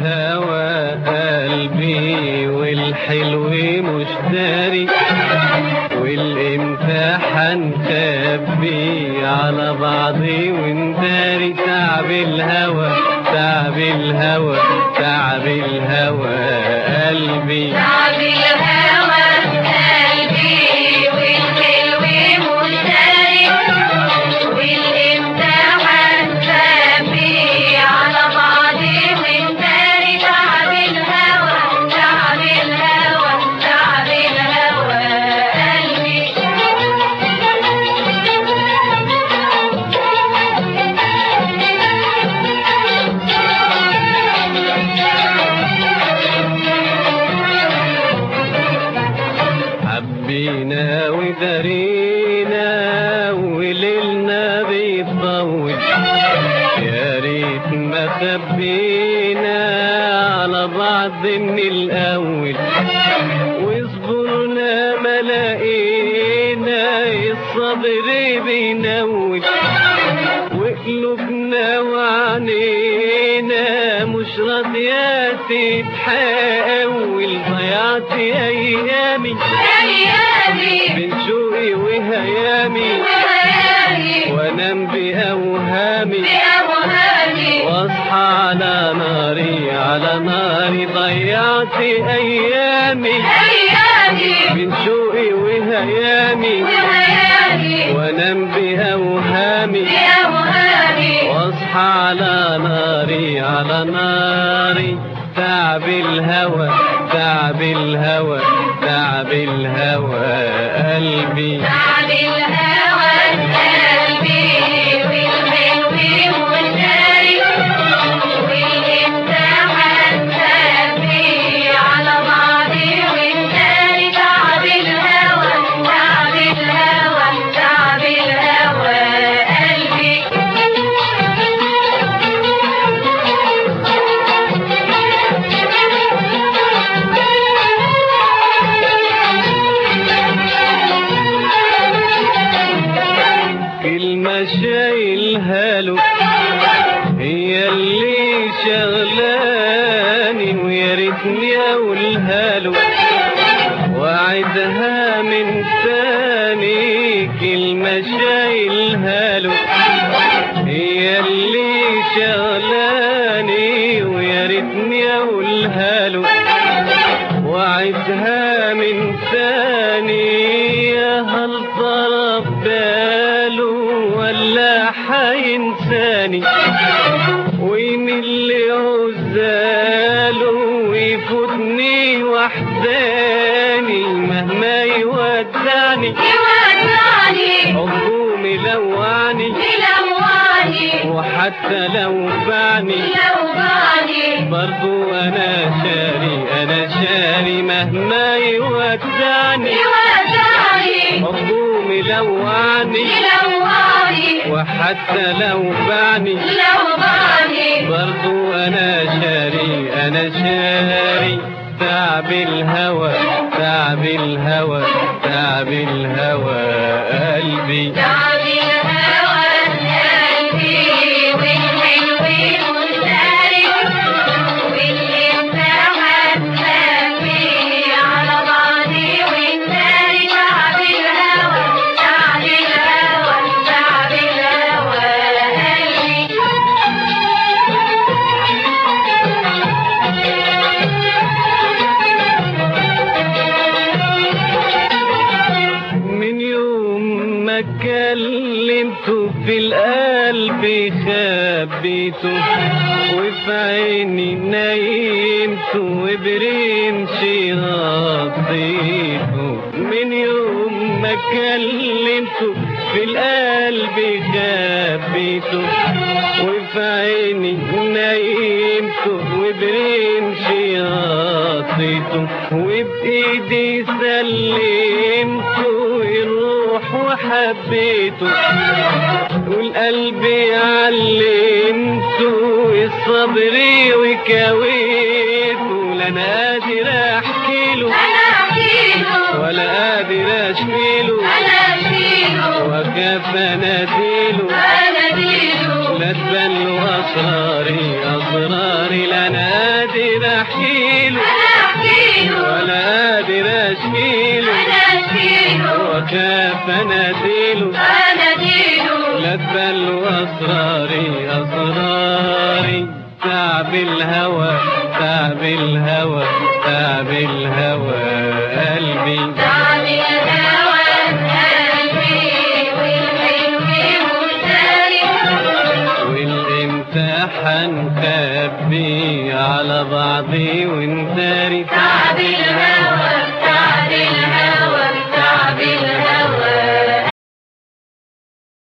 الهوى قلبي والحلو مش داري والامتحان خبي على بعضي ونداري تعب الهوى تعب الهوى تعب الهوى قلبي تعب الهوى قلبي والحلو مشتري والامتحان خبي على بعضي ونداري تعب الهوى تعب الهوى تعب الهوى حبينا ودارينا وليلنا بيطول يا ريت ما خبينا على بعض من الاول وصبرنا ما لقينا الصبر بينول وقلوبنا وعنينا مش راضية تتحول ضيعت ايامي أيامي من شوقي وهيامي وهيامي وانام باوهامي بأوهامي واصحى على ناري على ناري ضيعت ايامي أيامي من شوقي وهيامي وهيامي وانام باوهامي بأوهامي واصحى على ناري على ناري تعب الهوى تعب الهوى تعب الهوى قلبي تعب الهوى قلبي والحلو مشتري والامتحان خبي على بعضي ونداري تعب الهوى تعب الهوى تعب الهوى قلبي كلمة شايلها له هي اللي شغلاني ويا ريتني اقولها له وعدها من تاني كلمة شايلها له هي اللي شغلاني ويا ريتني اقولها له وعدها من تاني يا هل ضرب باله ولا حينساني ويميل عزاله ويفوتني وحداني مهما يودعني يودعني حبه ملوعني يلوعني وحتى لو باعني يلوعني برضو انا شاري انا شاري مهما يودعني يودعني حبه ملوعني يلوعني وحتى لو باعني يلوعني برضو انا شاري انا شاري تعب الهوى تعب الهوى تعب الهوى قلبي تعب الهوى قلبي والحلو مشتري والامتحان خبي على بعضي ونداري تعب الهوى تعب الهوى تعب الهوى قلبي من يوم ما كلمته في القلب خبيته وفي عيني نايمته وبرمشي غطيته من يوم ما كلمته في القلب خبيته وفي عيني نايمته وبرمشي غطيته وبإيدي سلمته الروح وحبيته والقلب علمته الصبر وكويته لا انا قادر احكي له انا احكيله ولا قادر اشكيله انا اشيله وكيف اناديله انا ديله لا تبان له اسراري اسراري لا انا قادر قادر احكيله أنا أحكيله ولا قادر اشكيله أنا أشكيله وخاف اناديله أناديله لا تبل اسراري اسراري تعب الهوى تعب الهوى تعب الهوى قلبي تعب الهوى قلبي والحلم مشتري والامتحان خبي على بعضي ونداري تعب